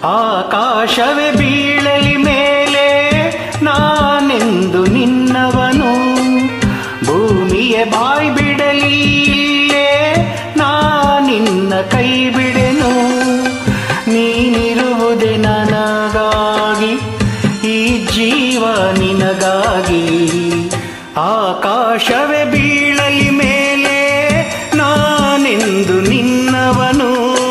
ಆಕಾಶವೇ ಬೀಳಲಿ ಮೇಲೆ ನಾನೆಂದು ನಿನ್ನವನು ಭೂಮಿಯ ಬಾಯ್ ಬಿಡಲಿ ಇಲ್ಲೇ ನಾನಿನ್ನ ಕೈ ಬಿಡೆನು ನೀನಿರುವುದೇ ನನಗಾಗಿ ಈ ಜೀವ ನಿನಗಾಗಿ ಆಕಾಶವೇ ಬೀಳಲಿ ಮೇಲೆ ನಾನೆಂದು ನಿನ್ನವನು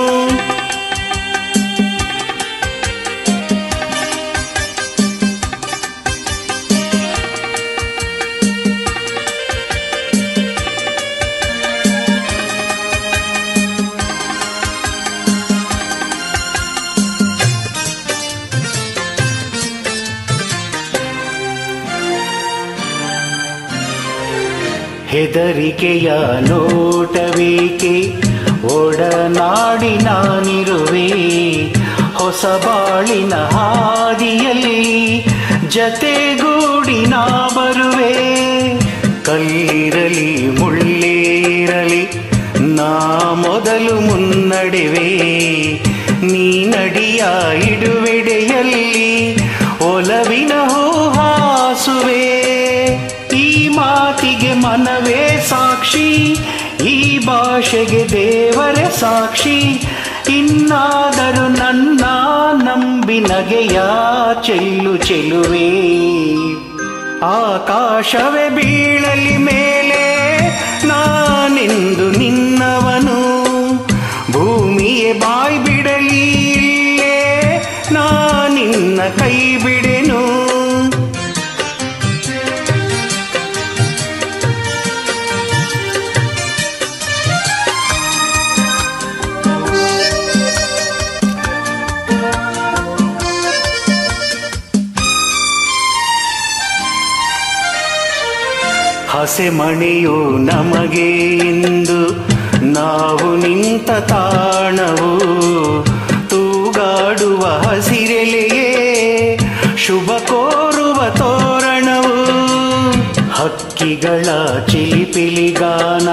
ಹೆದರಿಕೆಯ ನೋಟವೇಕೆ ಒಡನಾಡಿ ನಾನಿರುವೆ ಹೊಸ ಬಾಳಿನ ಹಾದಿಯಲ್ಲಿ ಜತೆಗೂಡಿ ನಾ ಬರುವೆ ಕಲ್ಲಿರಲಿ ಮುಳ್ಳೇರಲಿ ನಾ ಮೊದಲು ಮುನ್ನಡೆವೆ ನೀ ನಡಿಯ ಇಡುವೆಡೆಯಲ್ಲಿ ಒಲವಿನ ಹೂಹಾಸುವೆ ಈ ಮಾತಿಗೆ ಮನವೇ ಸಾಕ್ಷಿ ಈ ಭಾಷೆಗೆ ದೇವರೇ ಸಾಕ್ಷಿ ಇನ್ನಾದರೂ ನನ್ನ ನಂಬಿ ನಗೆಯ ಚೆಲ್ಲು ಚೆಲುವೆ ಆಕಾಶವೇ ಬೀಳಲಿ ಮೇಲೆ ನಾನೆಂದು ನಿನ್ನವನು ಭೂಮಿಯೇ ಬಾಯ್ ಬಿಡಲಿ ಇಲ್ಲೇ ನಾನಿನ್ನ ಕೈ ಬಿಡೆನು ಹಸೆಮಣೆಯು ನಮಗೆ ಇಂದು ನಾವು ನಿಂತ ತಾಣವು ತೂಗಾಡುವ ಹಸಿರೆಲೆಯೇ ಶುಭ ಕೋರುವ ತೋರಣವು ಹಕ್ಕಿಗಳ ಚಿಲಿಪಿಲಿಗಾನ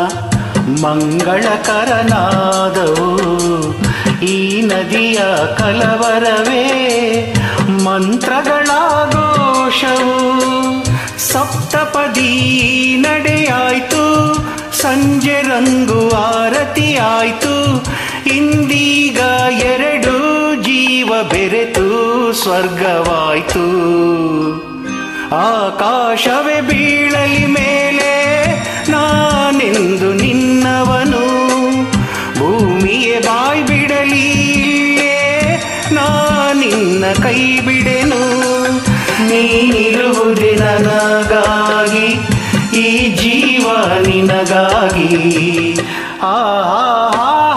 ಮಂಗಳಕರನಾದವು ಈ ನದಿಯ ಕಲವರವೇ ಮಂತ್ರಗಳ ಘೋಷವು ಸಪ್ತಪದಿ ನಡೆಯಾಯ್ತು ಸಂಜೆ ರಂಗು ಆರತಿ ಆಯ್ತು ಇಂದೀಗ ಎರಡು ಜೀವ ಬೆರೆತು ಸ್ವರ್ಗವಾಯ್ತು ಆಕಾಶವೇ ಬೀಳಲಿ ಮೇಲೆ ನಾನೆಂದು ನಿನ್ನವನು ಭೂಮಿಯೇ ಬಾಯ್ ಬಿಡಲಿ ಇಲ್ಲೇ ನಾನಿನ್ನ ಕೈ ಬಿಡೆನು ನೀನಿರುವುದೇ ನನಗಾಗಿ ಈ ಜೀವ ನಿನಗಾಗಿ ಆ ಆ, ಆ